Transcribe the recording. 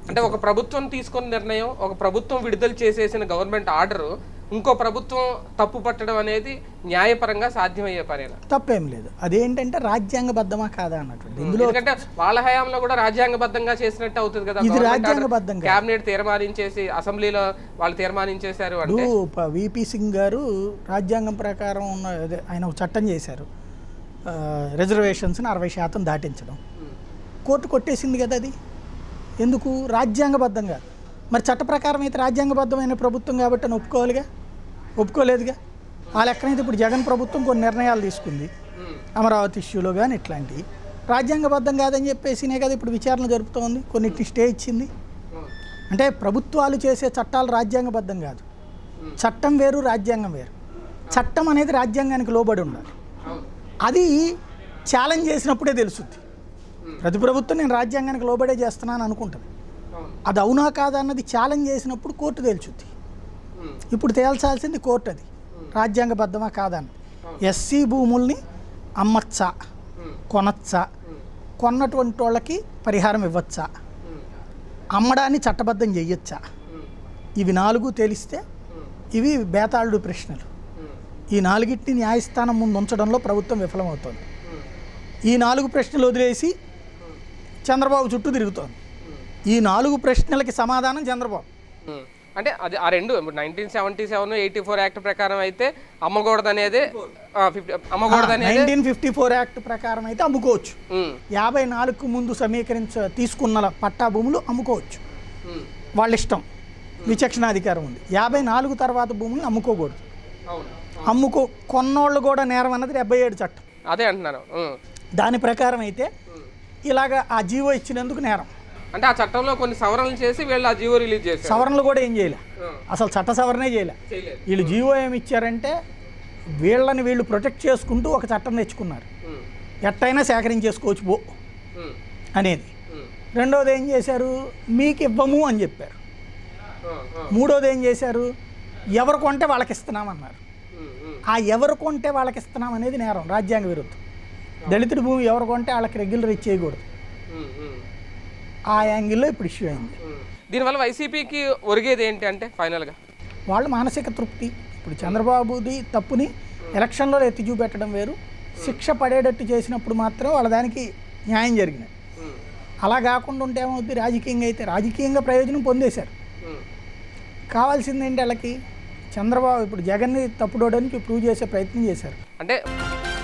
అంటే ఒక ప్రభుత్వం తీసుకున్న నిర్ణయం ఒక ప్రభుత్వం విడుదల చేసేసిన గవర్నమెంట్ ఆర్డర్ ఇంకో ప్రభుత్వం తప్పు పట్టడం అనేది న్యాయపరంగా సాధ్యమయ్యే పనేనా తప్పేం లేదు అదేంటంటే రాజ్యాంగబద్ధమా కాదా అన్నటువంటి ఇందులో ఎందుకంటే వాళ్ళ హయాంలో కూడా రాజ్యాంగబద్ధంగా చేసినట్టు అవుతుంది కదా ఇది రాజ్యాంగబద్ధంగా. కేబినెట్ తీర్మానించేసి అసెంబ్లీలో వాళ్ళు తీర్మానించేశారు అంటే ఇప్పుడు విపి సింగ్ గారు రాజ్యాంగం ప్రకారం ఉన్న అదే ఆయన ఒక చట్టం చేశారు ఆ, రిజర్వేషన్స్ని అరవై శాతం దాటించడం కోర్టు కొట్టేసింది కదా అది ఎందుకు రాజ్యాంగబద్ధంగా మరి చట్ట ప్రకారం అయితే రాజ్యాంగబద్ధమైన ప్రభుత్వం కాబట్టి అని ఒప్పుకోవాలిగా ఒప్పుకోలేదుగా ఆ లెక్కనైతే ఇప్పుడు జగన్ ప్రభుత్వం కొన్ని నిర్ణయాలు తీసుకుంది అమరావతి ఇష్యూలో కానీ ఇట్లాంటివి రాజ్యాంగబద్ధం కాదని చెప్పేసినే కదా ఇప్పుడు విచారణ జరుపుతోంది కొన్నిటిని స్టే ఇచ్చింది అంటే ప్రభుత్వాలు చేసే చట్టాలు రాజ్యాంగబద్ధం కాదు చట్టం వేరు రాజ్యాంగం వేరు చట్టం అనేది రాజ్యాంగానికి లోబడి ఉండాలి అది ఛాలెంజ్ చేసినప్పుడే తెలుస్తుంది ప్రతి ప్రభుత్వం నేను రాజ్యాంగానికి లోబడే చేస్తున్నాను అనుకుంటుంది అది అవునా కాదా అన్నది ఛాలెంజ్ చేసినప్పుడు కోర్టు తేల్చుద్ది ఇప్పుడు తేల్చాల్సింది కోర్టు అది రాజ్యాంగబద్ధమా కాదా అన్నది ఎస్సీ భూముల్ని అమ్మచ్చా కొనచ్చా కొన్నటువంటి వాళ్ళకి పరిహారం ఇవ్వచ్చా అమ్మడాన్ని చట్టబద్ధం చెయ్యొచ్చా ఇవి నాలుగు తెలిస్తే ఇవి బేతాళుడు ప్రశ్నలు ఈ నాలుగిటిని న్యాయస్థానం ముందు ఉంచడంలో ప్రభుత్వం విఫలమవుతోంది ఈ నాలుగు ప్రశ్నలు వదిలేసి చంద్రబాబు చుట్టూ తిరుగుతోంది ఈ నాలుగు ప్రశ్నలకి సమాధానం చంద్రబాబు ఉమ్. అంటే అది ఆ రెండు nineteen seventy seven eighty four act ప్రకారం అయితే అమ్మకూడదు అనేది ఫిఫ్టీ అమ్మకూడదు అనేది నైన్టీన్ ఫిఫ్టీ ఫోర్ యాక్ట్ ప్రకారం అయితే అమ్ముకోవచ్చు ఉమ్, యాభై నాలుగుకు ముందు సమీకరించ తీసుకున్న పట్టా భూములు అమ్ముకోవచ్చు ఉమ్, వాళ్ళ ఇష్టం విచక్షణాధికారం ఉంది యాభై నాలుగు తర్వాత భూములను అమ్ముకోకూడదు అవును అమ్ముకో కొన్నోళ్ళు కూడా నేరం అన్నది డెబ్బై ఏడు చట్టం అదే అంటున్నాను ఉమ్. దాని ప్రకారం అయితే ఇలాగ ఆ జీవో ఇచ్చినందుకు నేరం అంటే ఆ చట్టంలో కొన్ని సవరణలు చేసి వీళ్ళు ఆ జీవో రిలీజ్ చేశారు సవరణలు కూడా ఏం చేయలే ఉమ్, అసలు చట్ట సవరణే చేయలే చేయలేదు వీళ్ళు జీవో ఏమి ఇచ్చారంటే వీళ్ళని వీళ్ళు ప్రొటెక్ట్ చేసుకుంటూ ఒక చట్టం తెచ్చుకున్నారు ఉమ్, ఎట్టయినా సేకరించేసుకోవచ్చు పో ఉమ్, అనేది ఉమ్, రెండోది ఏం చేశారు మీకు ఇవ్వము అని చెప్పారు ఉమ్, ఉమ్, మూడోది ఏం చేశారు ఎవరు కొంటే వాళ్ళకి ఇస్తున్నామన్నారు ఉమ్, ఉమ్, ఆ ఎవరు కొంటే వాళ్ళకి ఇస్తున్నాం అనేది నేరం రాజ్యాంగ విరుద్ధం దళితుడి భూమి ఎవరు కొంటే వాళ్ళకి రెగ్యులర్ ఇచ్చేయకూడదు ఉమ్, ఉమ్, ఆ యాంగిల్లో ఇప్పుడు ఇష్యూ అయింది ఉమ్. దీనివల్ల వైసీపీకి ఒరిగేది ఏంటి అంటే ఫైనల్గా వాళ్ళ మానసిక తృప్తి ఇప్పుడు చంద్రబాబుది తప్పుని ఎలక్షన్లో ఎత్తి చూపెట్టడం వేరు శిక్ష పడేటట్టు చేసినప్పుడు మాత్రం వాళ్ళ దానికి న్యాయం జరిగినది ఉమ్, అలా కాకుండా ఉంటే ఏమవుద్ది రాజకీయంగా అయితే రాజకీయంగా ప్రయోజనం పొందేశారు ఉమ్, కావాల్సింది ఏంటి వాళ్ళకి చంద్రబాబు ఇప్పుడు జగన్ని తప్పుడోడానికి ప్రూవ్ చేసే ప్రయత్నం చేశారు అంటే